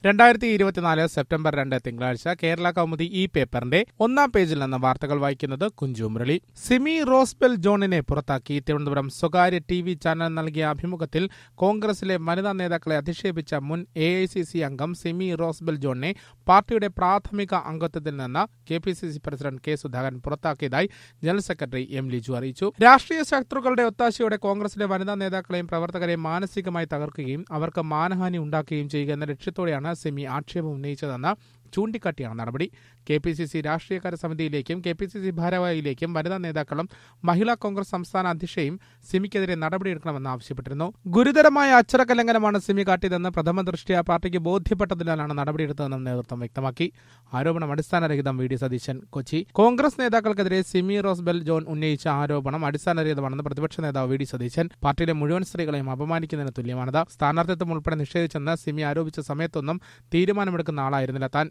രണ്ടായിരത്തി ഇരുപത്തിനാല് സെപ്റ്റംബർ രണ്ട് തിങ്കളാഴ്ച കേരള കൗമുദി ഈ പേപ്പറിന്റെ ഒന്നാം പേജിൽ നിന്ന് വാർത്തകൾ വായിക്കുന്നത് കുഞ്ചു മുരളി സിമി റോസ്ബെൽ ജോണിനെ പുറത്താക്കി തിരുവനന്തപുരം സ്വകാര്യ ടി വി ചാനൽ നൽകിയ അഭിമുഖത്തിൽ കോൺഗ്രസിലെ വനിതാ നേതാക്കളെ അധിക്ഷേപിച്ച മുൻ എ ഐ സി സി അംഗം സിമി റോസ്ബെൽ ജോണിനെ പാർട്ടിയുടെ പ്രാഥമിക അംഗത്വത്തിൽ നിന്ന് K P C C president K Sudhakaran പുറത്താക്കിയതായി ജനറൽ സെക്രട്ടറി എം ലിജു അറിയിച്ചു രാഷ്ട്രീയ ശത്രുക്കളുടെ ഒത്താശയോടെ കോൺഗ്രസിലെ വനിതാ നേതാക്കളെയും പ്രവർത്തകരെയും മാനസികമായി തകർക്കുകയും അവർക്ക് മാനഹാനി ഉണ്ടാക്കുകയും ചെയ്യുക എന്ന ലക്ഷ്യത്തോടെയാണ് സെമി ആക്ഷേപം ഉന്നയിച്ചതെന്ന് ചൂണ്ടിക്കാട്ടിയാണ് നടപടി കെ പി സി സി രാഷ്ട്രീയകാര്യ സമിതിയിലേക്കും കെ പി സി സി ഭാരവാഹിയിലേക്കും വനിതാ നേതാക്കളും മഹിളാ കോൺഗ്രസ് സംസ്ഥാന അധ്യക്ഷയും സിമിക്കെതിരെ നടപടിയെടുക്കണമെന്ന് ആവശ്യപ്പെട്ടിരുന്നു ഗുരുതരമായ അച്ചടക്ക ലംഘനമാണ് സിമി കാട്ടിയതെന്ന് പ്രഥമ ദൃഷ്ട്യാ പാർട്ടിക്ക് ബോധ്യപ്പെട്ടതിനാലാണ് നടപടിയെടുത്തതെന്നും നേതൃത്വം വ്യക്തമാക്കി ആരോപണം അടിസ്ഥാനരഹിതം വി ഡി സതീശൻ കൊച്ചി കോൺഗ്രസ് നേതാക്കൾക്കെതിരെ സിമി റോസ്ബെൽ ജോൺ ഉന്നയിച്ച ആരോപണം അടിസ്ഥാനരഹിതമാണെന്ന് പ്രതിപക്ഷ നേതാവ് വി ഡി സതീശൻ പാർട്ടിയിലെ മുഴുവൻ സ്ത്രീകളെയും അപമാനിക്കുന്നതിന് തുല്യമാണത് സ്ഥാനാർത്ഥിത്വം ഉൾപ്പെടെ നിഷേധിച്ചെന്ന് സിമി ആരോപിച്ച സമയത്തൊന്നും തീരുമാനമെടുക്കുന്ന ആളായിരുന്നില്ല താൻ